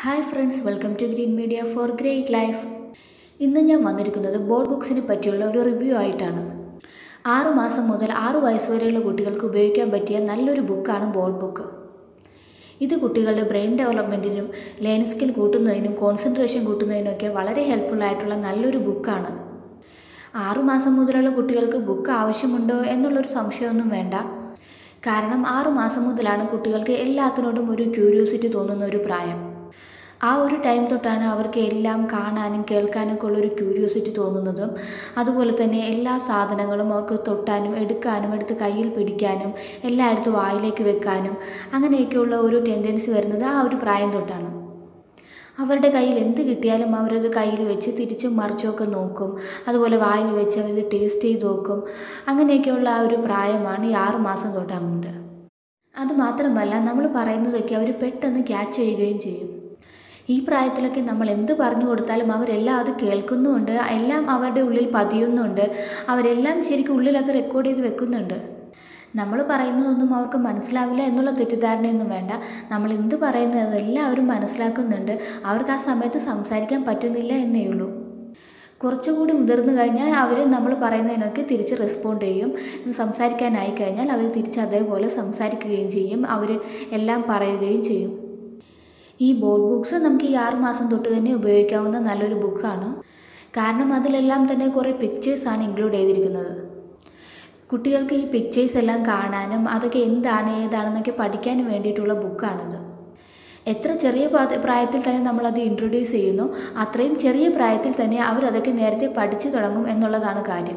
hi friends welcome to green media for great life ഇന്ന് ഞാൻ വന്നിരിക്കുന്നത് ബോർഡ് ബുക്സിനെ പറ്റിയുള്ള ഒരു റിവ്യൂ ആയിട്ടാണ് ആറു മാസം മുതൽ ആറു വയസ്സ് വരെയുള്ള കുട്ടികൾക്ക് ഉപയോഗിക്കാൻ പറ്റിയ നല്ലൊരു ബുക്കാണ് ബോർഡ് ബുക്ക് ഇത് കുട്ടികളുടെ ബ്രെയിൻ ഡെവലപ്മെൻറ്റിനും ലേണിംഗ് സ്കിൽ കൂട്ടുന്നതിനും കോൺസെൻട്രേഷൻ കൂട്ടുന്നതിനൊക്കെ വളരെ ഹെൽപ്ഫുൾ ആയിട്ടുള്ള നല്ലൊരു ബുക്കാണ് ആറുമാസം മുതലുള്ള കുട്ടികൾക്ക് ബുക്ക് ആവശ്യമുണ്ടോ എന്നുള്ളൊരു സംശയമൊന്നും വേണ്ട കാരണം ആറു മാസം മുതലാണ് കുട്ടികൾക്ക് എല്ലാത്തിനോടും ഒരു ക്യൂരിയോസിറ്റി തോന്നുന്ന ഒരു പ്രായം ആ ഒരു ടൈം തൊട്ടാണ് അവർക്ക് എല്ലാം കാണാനും കേൾക്കാനൊക്കെ ഉള്ളൊരു ക്യൂരിയോസിറ്റി തോന്നുന്നതും അതുപോലെ തന്നെ എല്ലാ സാധനങ്ങളും അവർക്ക് തൊട്ടാനും എടുക്കാനും എടുത്ത് കയ്യിൽ പിടിക്കാനും എല്ലായിടത്തും വായിലേക്ക് വെക്കാനും അങ്ങനെയൊക്കെയുള്ള ഒരു ടെൻഡൻസി വരുന്നത് ആ ഒരു പ്രായം തൊട്ടാണ് അവരുടെ കയ്യിൽ എന്ത് കിട്ടിയാലും അവരത് കയ്യിൽ വെച്ച് തിരിച്ചും മറിച്ചുമൊക്കെ നോക്കും അതുപോലെ വായിൽ വെച്ച് അവരത് ടേസ്റ്റ് ചെയ്ത് നോക്കും അങ്ങനെയൊക്കെയുള്ള ആ ഒരു പ്രായമാണ് ഈ ആറ് മാസം തൊട്ട് അങ്ങോട്ട് അതുമാത്രമല്ല നമ്മൾ പറയുന്നതൊക്കെ അവർ പെട്ടെന്ന് ക്യാച്ച് ചെയ്യുകയും ചെയ്യും ഈ പ്രായത്തിലൊക്കെ നമ്മൾ എന്ത് പറഞ്ഞു കൊടുത്താലും അവരെല്ലാം അത് കേൾക്കുന്നുമുണ്ട് എല്ലാം അവരുടെ ഉള്ളിൽ പതിയുന്നുണ്ട് അവരെല്ലാം ശരിക്കും ഉള്ളിൽ അത് റെക്കോർഡ് ചെയ്ത് വെക്കുന്നുണ്ട് നമ്മൾ പറയുന്നതൊന്നും അവർക്ക് മനസ്സിലാവില്ല എന്നുള്ള തെറ്റിദ്ധാരണയൊന്നും വേണ്ട നമ്മൾ എന്ത് പറയുന്നത് അതെല്ലാവരും മനസ്സിലാക്കുന്നുണ്ട് അവർക്ക് ആ സമയത്ത് സംസാരിക്കാൻ പറ്റുന്നില്ല എന്നേ ഉള്ളൂ കുറച്ചുകൂടി മുതിർന്നു കഴിഞ്ഞാൽ അവർ നമ്മൾ പറയുന്നതിനൊക്കെ തിരിച്ച് റെസ്പോണ്ട് ചെയ്യും സംസാരിക്കാനായി കഴിഞ്ഞാൽ അവർ തിരിച്ച് അതേപോലെ സംസാരിക്കുകയും ചെയ്യും അവർ എല്ലാം പറയുകയും ചെയ്യും ഈ ബോർഡ് ബുക്സ് നമുക്ക് ഈ ആറ് മാസം തൊട്ട് തന്നെ ഉപയോഗിക്കാവുന്ന നല്ലൊരു ബുക്കാണ് കാരണം അതിലെല്ലാം തന്നെ കുറേ പിക്ചേഴ്സാണ് ഇൻക്ലൂഡ് ചെയ്തിരിക്കുന്നത് കുട്ടികൾക്ക് ഈ പിക്ചേഴ്സ് എല്ലാം കാണാനും അതൊക്കെ എന്താണ് ഏതാണെന്നൊക്കെ പഠിക്കാനും വേണ്ടിയിട്ടുള്ള ബുക്കാണിത് എത്ര ചെറിയ പ്രായത്തിൽ തന്നെ നമ്മളത് ഇൻട്രൊഡ്യൂസ് ചെയ്യുന്നു അത്രയും ചെറിയ പ്രായത്തിൽ തന്നെ അവരതൊക്കെ നേരത്തെ പഠിച്ചു തുടങ്ങും എന്നുള്ളതാണ് കാര്യം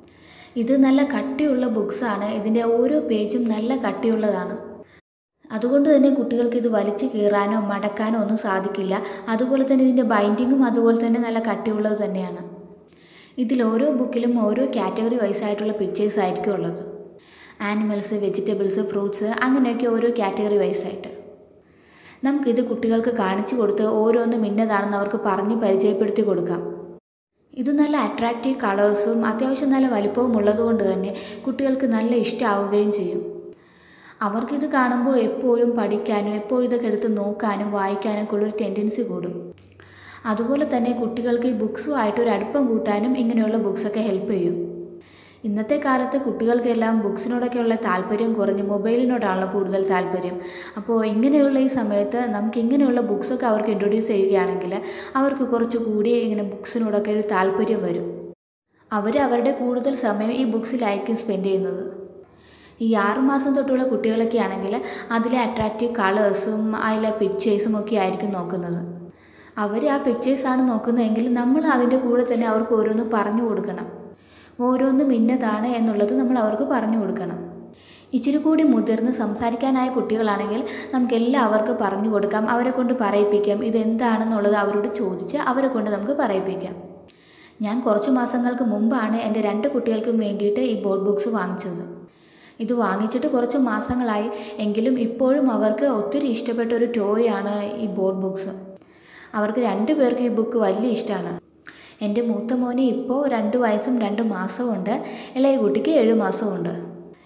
ഇത് നല്ല കട്ടിയുള്ള ബുക്സാണ് ഇതിൻ്റെ ഓരോ പേജും നല്ല കട്ടിയുള്ളതാണ് അതുകൊണ്ട് തന്നെ കുട്ടികൾക്ക് ഇത് വലിച്ചു കീറാനോ മടക്കാനോ ഒന്നും സാധിക്കില്ല അതുപോലെ തന്നെ ഇതിൻ്റെ ബൈൻഡിങ്ങും അതുപോലെ തന്നെ നല്ല കട്ടിയുള്ളത് തന്നെയാണ് ഇതിൽ ഓരോ ബുക്കിലും ഓരോ കാറ്റഗറി വൈസ് ആയിട്ടുള്ള പിക്ചേഴ്സ് ആയിരിക്കും ഉള്ളത് ആനിമൽസ് വെജിറ്റബിൾസ് ഫ്രൂട്ട്സ് അങ്ങനെയൊക്കെ ഓരോ കാറ്റഗറി വൈസ് ആയിട്ട് നമുക്കിത് കുട്ടികൾക്ക് കാണിച്ചു കൊടുത്ത് ഓരോന്നും ഇന്നതാണെന്ന് അവർക്ക് പറഞ്ഞ് പരിചയപ്പെടുത്തി കൊടുക്കാം ഇത് നല്ല അട്രാക്റ്റീവ് കളേഴ്സും അത്യാവശ്യം നല്ല വലിപ്പവും ഉള്ളതുകൊണ്ട് തന്നെ കുട്ടികൾക്ക് നല്ല ഇഷ്ടമാവുകയും ചെയ്യും അവർക്കിത് കാണുമ്പോൾ എപ്പോഴും പഠിക്കാനും എപ്പോഴും ഇതൊക്കെ എടുത്ത് നോക്കാനും വായിക്കാനൊക്കെ ഉള്ളൊരു ടെൻഡൻസി കൂടും അതുപോലെ തന്നെ കുട്ടികൾക്ക് ഈ ബുക്സുമായിട്ട് ഒരു അടുപ്പം കൂട്ടാനും ഇങ്ങനെയുള്ള ബുക്സൊക്കെ ഹെൽപ്പ് ചെയ്യും ഇന്നത്തെ കാലത്ത് കുട്ടികൾക്കെല്ലാം ബുക്സിനോടൊക്കെയുള്ള താല്പര്യം കുറഞ്ഞ് മൊബൈലിനോടാണല്ലോ കൂടുതൽ താല്പര്യം അപ്പോൾ ഇങ്ങനെയുള്ള ഈ സമയത്ത് നമുക്ക് ഇങ്ങനെയുള്ള ബുക്സൊക്കെ അവർക്ക് ഇൻട്രൊഡ്യൂസ് ചെയ്യുകയാണെങ്കിൽ അവർക്ക് കുറച്ചുകൂടി ഇങ്ങനെ ബുക്സിനോടൊക്കെ ഒരു താല്പര്യം വരും അവർ അവരുടെ കൂടുതൽ സമയം ഈ ബുക്സിലായിരിക്കും സ്പെൻഡ് ചെയ്യുന്നത് ഈ ആറുമാസം തൊട്ടുള്ള കുട്ടികളൊക്കെ ആണെങ്കിൽ അതിലെ അട്രാക്റ്റീവ് കളേഴ്സും അതിലെ പിക്ചേഴ്സും ഒക്കെ ആയിരിക്കും നോക്കുന്നത് അവർ ആ പിക്ചേഴ്സാണ് നോക്കുന്നതെങ്കിൽ നമ്മൾ അതിൻ്റെ കൂടെ തന്നെ അവർക്ക് ഓരോന്ന് പറഞ്ഞു കൊടുക്കണം ഓരോന്നും ഇന്നതാണ് എന്നുള്ളത് നമ്മൾ അവർക്ക് പറഞ്ഞു കൊടുക്കണം ഇച്ചിരി കൂടി മുതിർന്ന് സംസാരിക്കാനായ കുട്ടികളാണെങ്കിൽ നമുക്ക് എല്ലാവർക്കും പറഞ്ഞു കൊടുക്കാം അവരെ കൊണ്ട് പറയിപ്പിക്കാം ഇതെന്താണെന്നുള്ളത് അവരോട് ചോദിച്ച് അവരെ കൊണ്ട് നമുക്ക് പറയിപ്പിക്കാം ഞാൻ കുറച്ച് മാസങ്ങൾക്ക് മുമ്പാണ് എൻ്റെ രണ്ട് കുട്ടികൾക്കും വേണ്ടിയിട്ട് ഈ ബോർഡ് ബുക്സ് വാങ്ങിച്ചത് ഇത് വാങ്ങിച്ചിട്ട് കുറച്ച് മാസങ്ങളായി എങ്കിലും ഇപ്പോഴും അവർക്ക് ഒത്തിരി ഇഷ്ടപ്പെട്ട ഒരു ടോയാണ് ഈ ബോർഡ് ബുക്സ് അവർക്ക് രണ്ടു പേർക്ക് ഈ ബുക്ക് വലിയ ഇഷ്ടമാണ് എൻ്റെ മൂത്ത മോന് ഇപ്പോൾ രണ്ട് വയസ്സും രണ്ട് മാസവും ഉണ്ട് ഇളയ കുട്ടിക്ക് ഏഴ് മാസവും ഉണ്ട്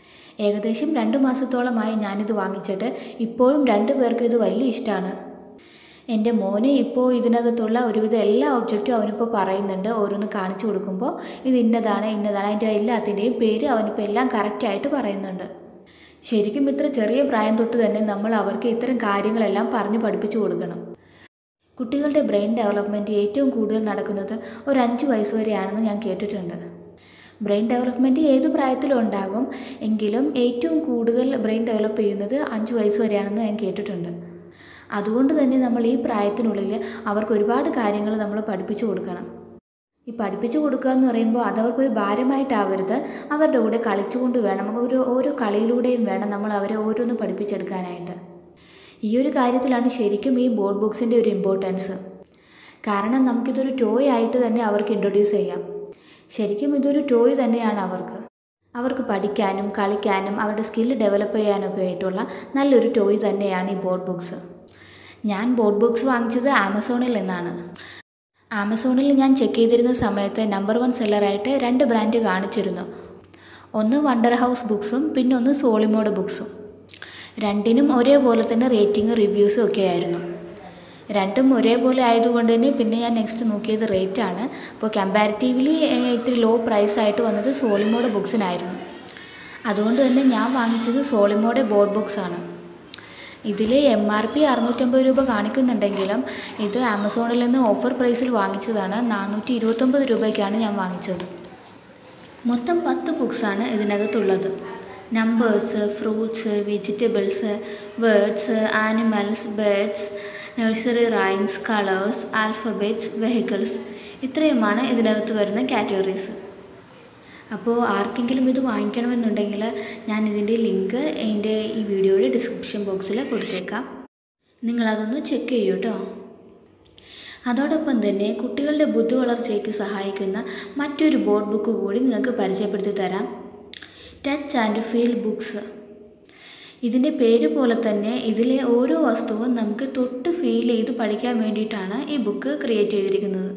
ഏകദേശം രണ്ട് മാസത്തോളമായി ഞാനിത് വാങ്ങിച്ചിട്ട് ഇപ്പോഴും രണ്ടു പേർക്ക് ഇത് വലിയ ഇഷ്ടമാണ് എൻ്റെ മോനെ ഇപ്പോൾ ഇതിനകത്തുള്ള ഒരുവിധ എല്ലാ ഒബ്ജക്റ്റും അവനിപ്പോൾ പറയുന്നുണ്ട് ഓരോന്ന് കാണിച്ചു കൊടുക്കുമ്പോൾ ഇത് ഇന്നതാണ് ഇന്നതാണ് അതിൻ്റെ എല്ലാത്തിൻ്റെയും പേര് അവനിപ്പോൾ എല്ലാം കറക്റ്റായിട്ട് പറയുന്നുണ്ട് ശരിക്കും ഇത്ര ചെറിയ പ്രായം തൊട്ട് തന്നെ നമ്മൾ അവർക്ക് ഇത്തരം കാര്യങ്ങളെല്ലാം പറഞ്ഞു പഠിപ്പിച്ചു കൊടുക്കണം കുട്ടികളുടെ ബ്രെയിൻ ഡെവലപ്മെൻറ്റ് ഏറ്റവും കൂടുതൽ നടക്കുന്നത് ഒരു അഞ്ച് വയസ്സ് വരെയാണെന്ന് ഞാൻ കേട്ടിട്ടുണ്ട് ബ്രെയിൻ ഡെവലപ്മെൻറ്റ് ഏത് പ്രായത്തിലും ഉണ്ടാകും എങ്കിലും ഏറ്റവും കൂടുതൽ ബ്രെയിൻ ഡെവലപ്പ് ചെയ്യുന്നത് അഞ്ച് വയസ്സ് വരെയാണെന്ന് ഞാൻ കേട്ടിട്ടുണ്ട് അതുകൊണ്ട് തന്നെ നമ്മൾ ഈ പ്രായത്തിനുള്ളിൽ അവർക്ക് ഒരുപാട് കാര്യങ്ങൾ നമ്മൾ പഠിപ്പിച്ചു കൊടുക്കണം ഈ പഠിപ്പിച്ചു കൊടുക്കുക എന്ന് പറയുമ്പോൾ അതവർക്കൊരു ഭാരമായിട്ടാവരുത് അവരുടെ കൂടെ കളിച്ചുകൊണ്ട് വേണം ഒരു ഓരോ കളിയിലൂടെയും വേണം നമ്മൾ അവരെ ഓരോന്ന് പഠിപ്പിച്ചെടുക്കാനായിട്ട് ഈ ഒരു കാര്യത്തിലാണ് ശരിക്കും ഈ ബോർഡ് ബുക്സിൻ്റെ ഒരു ഇമ്പോർട്ടൻസ് കാരണം നമുക്കിതൊരു ടോയ് ആയിട്ട് തന്നെ അവർക്ക് ഇൻട്രൊഡ്യൂസ് ചെയ്യാം ശരിക്കും ഇതൊരു ടോയ് തന്നെയാണ് അവർക്ക് അവർക്ക് പഠിക്കാനും കളിക്കാനും അവരുടെ സ്കില്ല് ഡെവലപ്പ് ചെയ്യാനൊക്കെ ആയിട്ടുള്ള നല്ലൊരു ടോയ് തന്നെയാണ് ഈ ബോർഡ് ബുക്സ് ഞാൻ ബോർഡ് ബുക്സ് വാങ്ങിച്ചത് ആമസോണിൽ നിന്നാണ് ആമസോണിൽ ഞാൻ ചെക്ക് ചെയ്തിരുന്ന സമയത്ത് നമ്പർ വൺ സെല്ലറായിട്ട് രണ്ട് ബ്രാൻഡ് കാണിച്ചിരുന്നു ഒന്ന് വണ്ടർ ഹൗസ് ബുക്സും പിന്നെ ഒന്ന് സോളിമോഡ് ബുക്സും രണ്ടിനും ഒരേപോലെ തന്നെ റേറ്റിംഗ് റിവ്യൂസും ഒക്കെ ആയിരുന്നു രണ്ടും ഒരേപോലെ ആയതുകൊണ്ട് തന്നെ പിന്നെ ഞാൻ നെക്സ്റ്റ് നോക്കിയത് റേറ്റാണ് അപ്പോൾ കമ്പാരിറ്റീവ്ലി ഇത്തിരി ലോ പ്രൈസ് ആയിട്ട് വന്നത് സോളിമോടെ ബുക്സിനായിരുന്നു അതുകൊണ്ട് തന്നെ ഞാൻ വാങ്ങിച്ചത് സോളിമോടെ ബോർഡ് ബുക്സ് ആണ് ഇതിൽ എം ആർ പി അറുന്നൂറ്റമ്പത് രൂപ കാണിക്കുന്നുണ്ടെങ്കിലും ഇത് ആമസോണിൽ നിന്ന് ഓഫർ പ്രൈസിൽ വാങ്ങിച്ചതാണ് നാനൂറ്റി ഇരുപത്തൊമ്പത് രൂപയ്ക്കാണ് ഞാൻ വാങ്ങിച്ചത് മൊത്തം പത്ത് ബുക്സാണ് ഇതിനകത്തുള്ളത് numbers fruits vegetables words animals birds nursery rhymes colours alphabets vehicles ഇത്രയുമാണ് ഇതിനകത്ത് വരുന്ന കാറ്റഗറീസ് അപ്പോൾ ആർക്കെങ്കിലും ഇത് വാങ്ങിക്കണമെന്നുണ്ടെങ്കിൽ ഞാൻ ഇതിൻ്റെ ലിങ്ക് എൻ്റെ ഈ വീഡിയോയുടെ ഡിസ്ക്രിപ്ഷൻ ബോക്സിൽ കൊടുത്തേക്കാം നിങ്ങളതൊന്ന് ചെക്ക് ചെയ്യൂ കേട്ടോ അതോടൊപ്പം തന്നെ കുട്ടികളുടെ ബുദ്ധി വളർച്ചയ്ക്ക് സഹായിക്കുന്ന മറ്റൊരു ബോർഡ് ബുക്ക് കൂടി നിങ്ങൾക്ക് പരിചയപ്പെടുത്തി തരാം ടച്ച് ആൻഡ് ഫീൽ ബുക്സ് ഇതിൻ്റെ പേര് പോലെ തന്നെ ഇതിലെ ഓരോ വസ്തുവും നമുക്ക് തൊട്ട് ഫീൽ ചെയ്ത് പഠിക്കാൻ വേണ്ടിയിട്ടാണ് ഈ ബുക്ക് ക്രിയേറ്റ് ചെയ്തിരിക്കുന്നത്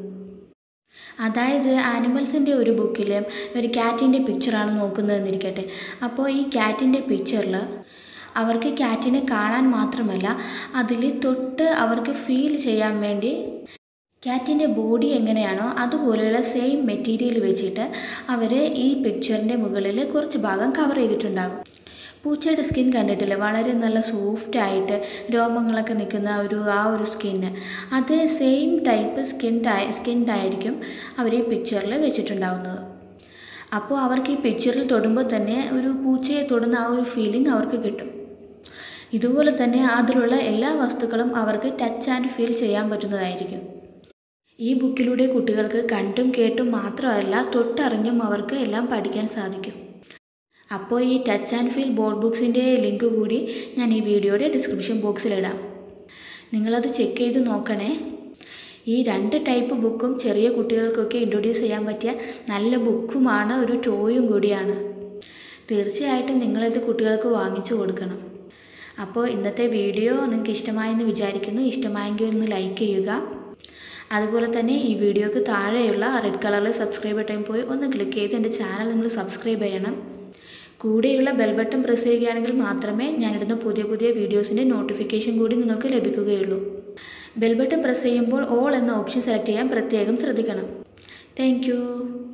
അതായത് ആനിമൽസിൻ്റെ ഒരു ബുക്കിൽ ഒരു ക്യാറ്റിൻ്റെ പിക്ചറാണ് നോക്കുന്നതെന്നിരിക്കട്ടെ അപ്പോൾ ഈ ക്യാറ്റിൻ്റെ പിക്ചറിൽ അവർക്ക് ക്യാറ്റിനെ കാണാൻ മാത്രമല്ല അതിൽ തൊട്ട് അവർക്ക് ഫീൽ ചെയ്യാൻ വേണ്ടി ക്യാറ്റിൻ്റെ ബോഡി എങ്ങനെയാണോ അതുപോലെയുള്ള സെയിം മെറ്റീരിയൽ വെച്ചിട്ട് അവർ ഈ പിക്ചറിൻ്റെ മുകളിൽ കുറച്ച് ഭാഗം കവർ ചെയ്തിട്ടുണ്ടാകും പൂച്ചയുടെ സ്കിൻ കണ്ടിട്ടില്ലേ വളരെ നല്ല സോഫ്റ്റ് ആയിട്ട് രോമങ്ങളൊക്കെ നിൽക്കുന്ന ഒരു ആ ഒരു സ്കിന്ന് അത് സെയിം ടൈപ്പ് സ്കിൻ സ്കിന്നായിരിക്കും അവർ ഈ പിക്ചറിൽ വെച്ചിട്ടുണ്ടാവുന്നത് അപ്പോൾ അവർക്ക് ഈ പിക്ചറിൽ തൊടുമ്പോൾ തന്നെ ഒരു പൂച്ചയെ തൊടുന്ന ആ ഒരു ഫീലിംഗ് അവർക്ക് കിട്ടും ഇതുപോലെ തന്നെ അതിലുള്ള എല്ലാ വസ്തുക്കളും അവർക്ക് ടച്ച് ആൻഡ് ഫീൽ ചെയ്യാൻ പറ്റുന്നതായിരിക്കും ഈ ബുക്കിലൂടെ കുട്ടികൾക്ക് കണ്ടും കേട്ടും മാത്രമല്ല തൊട്ടറിഞ്ഞും അവർക്ക് എല്ലാം പഠിക്കാൻ സാധിക്കും അപ്പോൾ ഈ ടച്ച് ആൻഡ് ഫീൽ ബോർഡ് ബുക്സിൻ്റെ ലിങ്ക് കൂടി ഞാൻ ഈ വീഡിയോയുടെ ഡിസ്ക്രിപ്ഷൻ ബോക്സിലിടാം നിങ്ങളത് ചെക്ക് ചെയ്ത് നോക്കണേ ഈ രണ്ട് ടൈപ്പ് ബുക്കും ചെറിയ കുട്ടികൾക്കൊക്കെ ഇൻട്രൊഡ്യൂസ് ചെയ്യാൻ പറ്റിയ നല്ല ബുക്കുമാണ് ഒരു ടോയും കൂടിയാണ് തീർച്ചയായിട്ടും നിങ്ങളിത് കുട്ടികൾക്ക് വാങ്ങിച്ചു കൊടുക്കണം അപ്പോൾ ഇന്നത്തെ വീഡിയോ നിങ്ങൾക്ക് ഇഷ്ടമായെന്ന് വിചാരിക്കുന്നു ഇഷ്ടമായെങ്കിൽ ഒന്ന് ലൈക്ക് ചെയ്യുക അതുപോലെ തന്നെ ഈ വീഡിയോക്ക് താഴെയുള്ള റെഡ് കളറിൽ സബ്സ്ക്രൈബ് ബട്ടൺ പോയി ഒന്ന് ക്ലിക്ക് ചെയ്ത് എൻ്റെ ചാനൽ നിങ്ങൾ സബ്സ്ക്രൈബ് ചെയ്യണം കൂടെയുള്ള ബെൽ ബട്ടൺ പ്രസ് ചെയ്യുകയാണെങ്കിൽ മാത്രമേ ഞാനിടുന്ന പുതിയ പുതിയ വീഡിയോസിൻ്റെ നോട്ടിഫിക്കേഷൻ കൂടി നിങ്ങൾക്ക് ലഭിക്കുകയുള്ളൂ ബെൽ ബട്ടൺ പ്രസ് ചെയ്യുമ്പോൾ ഓൾ എന്ന ഓപ്ഷൻ സെലക്ട് ചെയ്യാൻ പ്രത്യേകം ശ്രദ്ധിക്കണം താങ്ക്